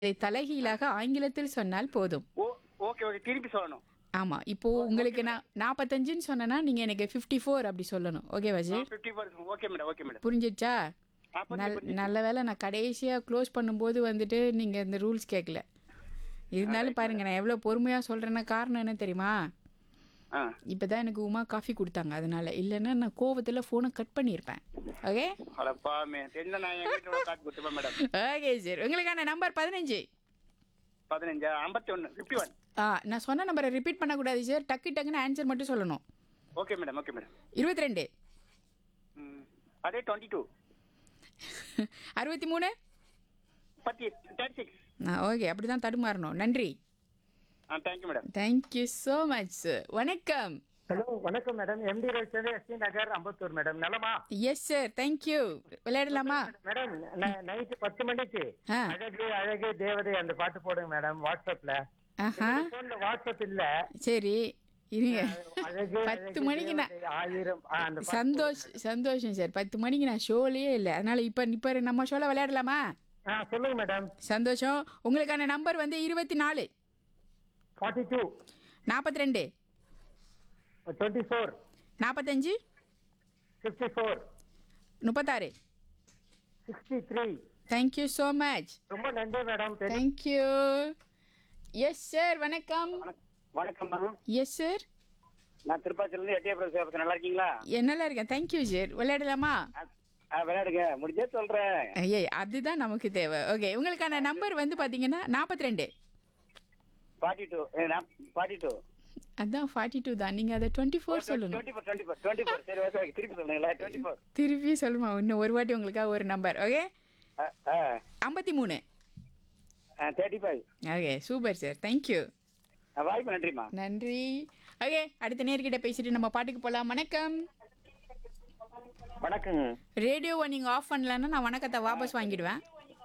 இதை தலைகீழாக ஆங்கிலத்தில் சொன்னால் போதும் ஓ ஓகே ஓகே திருப்பி சொல்லணும் ஆமா இப்போ உங்களுக்கு நான் நாற்பத்தஞ்சுன்னு சொன்னேன்னா நீங்க எனக்கு ஃபிஃப்டி ஃபோர் அப்படி சொல்லணும் ஓகேவா ji fifty percent okay madam okay madam புரிஞ்சிடுச்சா ஆ, புரிஞ்சு, நல் புரிஞ்சு. நல்ல வேளை நான் கடைசியாக க்ளோஸ் பண்ணும்போது வந்துட்டு நீங்கள் இந்த ரூல்ஸ் கேட்கல இருந்தாலும் பாருங்க நான் எவ்வளோ பொறுமையாக சொல்கிறேன்னா காரணம் என்ன தெரியுமா ஆ இப்போ தான் எனக்கு உமா காஃபி கொடுத்தாங்க அதனால இல்லைன்னா நான் கோவத்தில் ஃபோனை கட் பண்ணியிருப்பேன் ஓகே அடப்பா மே தெரிஞ்ச நான் என் வீட்டோட காட்டு கொடுத்துப்பேன் மேடம் ஓகே சார் உங்களுக்கான நம்பர் பதினஞ்சு பதினஞ்சு ஐம்பத்தி ஒன்று ஃபிஃப்டி ஒன் ஆ நான் சொன்ன நம்பரை ரிப்பீட் பண்ணக்கூடாது சார் டக்கு டக்குன்னு ஆன்சர் மட்டும் சொல்லணும் ஓகே மேடம் ஓகே மேடம் இருபத்தி ரெண்டு ம் அதே டுவெண்ட்டி டூ அறுபத்தி மூணு பத்தி தேர்ட்டி சிக்ஸ் ஓகே அப்படி தான் தடுமாறணும் நன்றி ஆ thank you madam thank you so much sir வணக்கம் ஹலோ வணக்கம் madam MD Ravichandran ST Nagar Ambattur madam நலமா எஸ் சார் தேங்க்யூ விளையாடலாமா மேடம் நைட்டு பத்து மணிக்கு ஆ. அழகு அழகு தேவதை அந்த பாட்டு போடுங்க மேடம் வாட்ஸ்அப்ல ஆஹா போன்ல வாட்ஸ்அப் இல்ல சரி இருங்க அழகு பத்து அழகு மணிக்கு நான் தேவதை, ஆயிரம் ஆ, அந்த பாட்டு சந்தோஷ் சந்தோஷம் சார் பத்து மணிக்கு நான் ஷோலயே இல்லை அதனால இப்போ இப்போ நம்ம ஷோல விளையாடலாமா ஆ சொல்லுங்க மேடம் சந்தோஷம் உங்களுக்கான நம்பர் வந்து இருபத்தி நாலு ஃபார்ட்டி டூ நாற்பத்தி ரெண்டு டுவெண்ட்டி ஃபோர் நாற்பத்தஞ்சு ஃபிஃப்டி ஃபோர் முப்பத்தாறு sixty three thank you so much ரொம்ப நன்றி மேடம் பெரிய- தேங்க்யூ எஸ் சார் வணக்கம் வணக்கம் மேம் எஸ் சார் நான் திருப்பாச்சிலேருந்து எட்டியபுரம் சேபத்து நல்லா இருக்கீங்களா நல்லா இருக்கேன் தேங்க்யூ சார் விளையாடலாமா ஆ, ஆ விளையாடுங்க முடிஞ்சே சொல்கிறேன் ஐயே அதுதான் நமக்கு தேவை ஓகே உங்களுக்கான நம்பர் வந்து பார்த்தீங்கன்னா நாற்பத்தி ரெண்டு ஃபார்ட்டி டூ ஃபார்ட்டி டூ அதான் ஃபார்ட்டி டூ தான் நீங்கள் அதை டுவெண்ட்டி ஃபோர் சொல்லணும் twenty four twenty four twenty four சரி ஓகே ஓகே திருப்பி சொல்லுங்களேன் டுவெண்ட்டி ஃபோர் திருப்பி சொல்லுமா இன்னும் ஒரு வாட்டி உங்களுக்காக ஒரு நம்பர் ஓகே ஆ ஆ ஐம்பத்தி மூணு thirty five okay super sir thank you வாய்ப்பு நன்றிம்மா நன்றி ஓகே அடுத்த நேர்கிட்ட பேசிட்டு நம்ம பாட்டுக்கு போகலாம் வணக்கம் வணக்கங்க ரேடியோவை நீங்கள் ஆஃப் பண்ணலன்னா நான் வணக்கத்தை வாபஸ் வாங்கிடுவேன்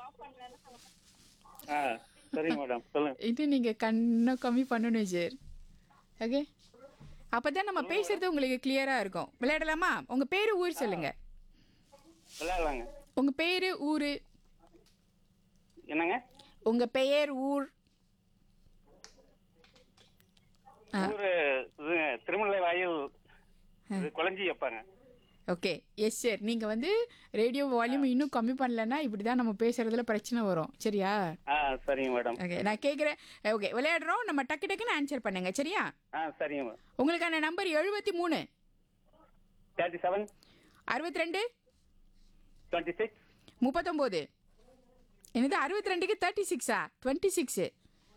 ஆ சரிங்க மேடம் சொல்லுங்க இது நீங்கள் கண்ணை கம்மி பண்ணணும் சார் ஓகே அப்போ தான் நம்ம பேசுறது உங்களுக்கு கிளியராக இருக்கும் விளையாடலாமா உங்கள் பேர் ஊர் சொல்லுங்க விளையாடலாங்க உங்கள் பேர் ஊர் என்னங்க உங்கள் பெயர் ஊர் ஆ. ஊரு இது திருமலை வாயில் இது குழஞ்சி வைப்பாங்க ஓகே எஸ் சார் நீங்கள் வந்து ரேடியோ வால்யூம் இன்னும் கம்மி பண்ணலன்னா இப்படி தான் நம்ம பேசுறதுல பிரச்சனை வரும் சரியா ஆ சரிங்க மேடம் ஓகே நான் கேட்குறேன் ஓகே விளையாடுறோம் நம்ம டக்கு டக்குன்னு ஆன்சர் பண்ணுங்க சரியா ஆ சரிங்க மேடம் உங்களுக்கான நம்பர் எழுபத்தி மூணு தேர்ட்டி செவன் அறுபத்தி ரெண்டு டுவெண்ட்டி சிக்ஸ் முப்பத்தொம்போது என்னது அறுபத்தி ரெண்டுக்கு தேர்ட்டி சிக்ஸா டுவெண்ட்டி சிக்ஸு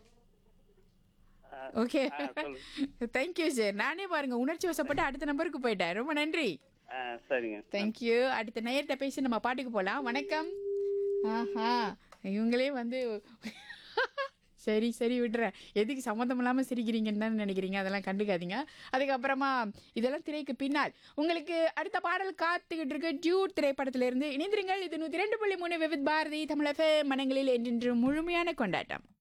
ஓகே ஆ, சொல்லுங்க. தேங்க்யூ சார் நானே பாருங்க உணர்ச்சி வசப்பட்டு அடுத்த நம்பருக்கு போயிட்டேன் ரொம்ப நன்றி ஆ சரிங்க தேங்க்யூ அடுத்த நேரத்தை பேசி நம்ம பாட்டுக்கு போகலாம் வணக்கம் ஆஹா இவங்களே வந்து சரி சரி விடுறேன் எதுக்கு சம்மந்தம் இல்லாமல் சிரிக்கிறீங்கன்னு தான் நினைக்கிறீங்க அதெல்லாம் கண்டுக்காதீங்க அதுக்கப்புறமா இதெல்லாம் திரைக்கு பின்னால் உங்களுக்கு அடுத்த பாடல் காத்துக்கிட்டு இருக்க டியூட் திரைப்படத்திலிருந்து இணைந்திருங்கள் இது நூற்றி ரெண்டு புள்ளி மூணு விவித் பாரதி தமிழக மனங்களில் என்றென்று முழுமையான கொண்டாட்டம்